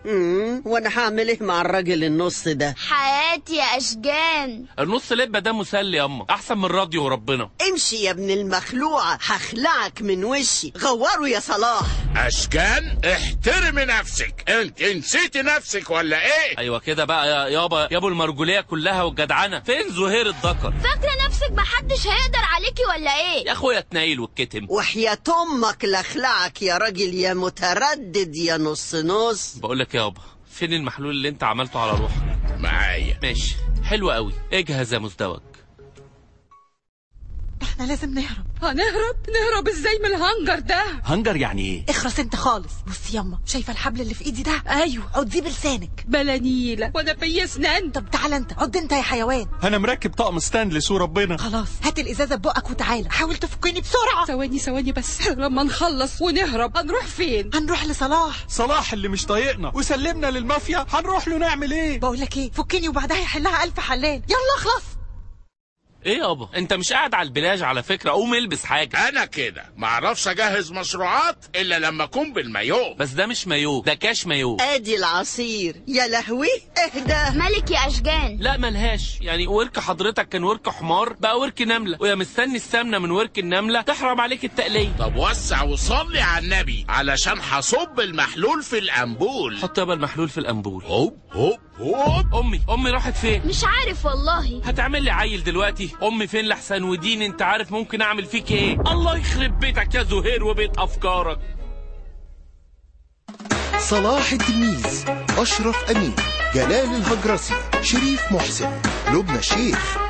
امم وانا هعمل ايه مع الراجل النص ده حياتي يا اشجان النص لبه ده مسلي ياما احسن من الراديو وربنا امشي يا ابن المخلوعة هخلعك من وشي غوره يا صلاح اشكان احترمي نفسك انت نسيتي نفسك ولا ايه ايوه كده بقى يا يابا يابو المرجوليه كلها والجدعنه فين زهير الذكر فاكرة نفسك محدش هيقدر عليكي ولا ايه يا اخويا تنيل والكتم وحياة امك لخلعك يا راجل يا متردد يا نص نص بقول لك يابا فين المحلول اللي انت عملته على روحك معايا ماشي حلو قوي اجهز يا مزدوج احنا لازم نهرب هنهرب نهرب ازاي من الهنجر ده هنجر يعني ايه اخرس انت خالص بص يما شايفه الحبل اللي في ايدي ده ايوه عديه بلسانك بلا نيلة وانا في اسنان طب تعال انت عد انت يا حيوان انا مركب طقم ستانلس وربنا خلاص هات الازازه ببقك وتعالى حاول تفكني بسرعه ثواني ثواني بس لما نخلص ونهرب هنروح فين هنروح لصلاح صلاح اللي مش طايقنا وسلمنا للمافيا هنروح له نعمل ايه بقول لك ايه فكني وبعدها يحلها الف حلال يلا خلاص ايه يابا انت مش قاعد على البلاج على فكره قوم البس حاجه انا كده معرفش اجهز مشروعات الا لما اكون بالمايو بس ده مش مايو ده كاش مايو ادي العصير يا لهوي اهدى مالك يا اشجان لا ملهاش يعني ورك حضرتك كان ورك حمار بقى ورك نمله ويا مستني السمنه من ورك النمله تحرم عليك التقليه طب وسع وصلي على النبي علشان هصب المحلول في الانبول حط يابا المحلول في الانبول هوب هوب هوب امي امي راحت فين مش عارف والله هتعمل لي عيل دلوقتي امي فين لحسن ودين انت عارف ممكن اعمل فيك ايه الله يخرب بيتك يا زهير وبيت افكارك صلاح التلميذ أشرف أمين جلال الهجرسي شريف محسن لبنى الشيخ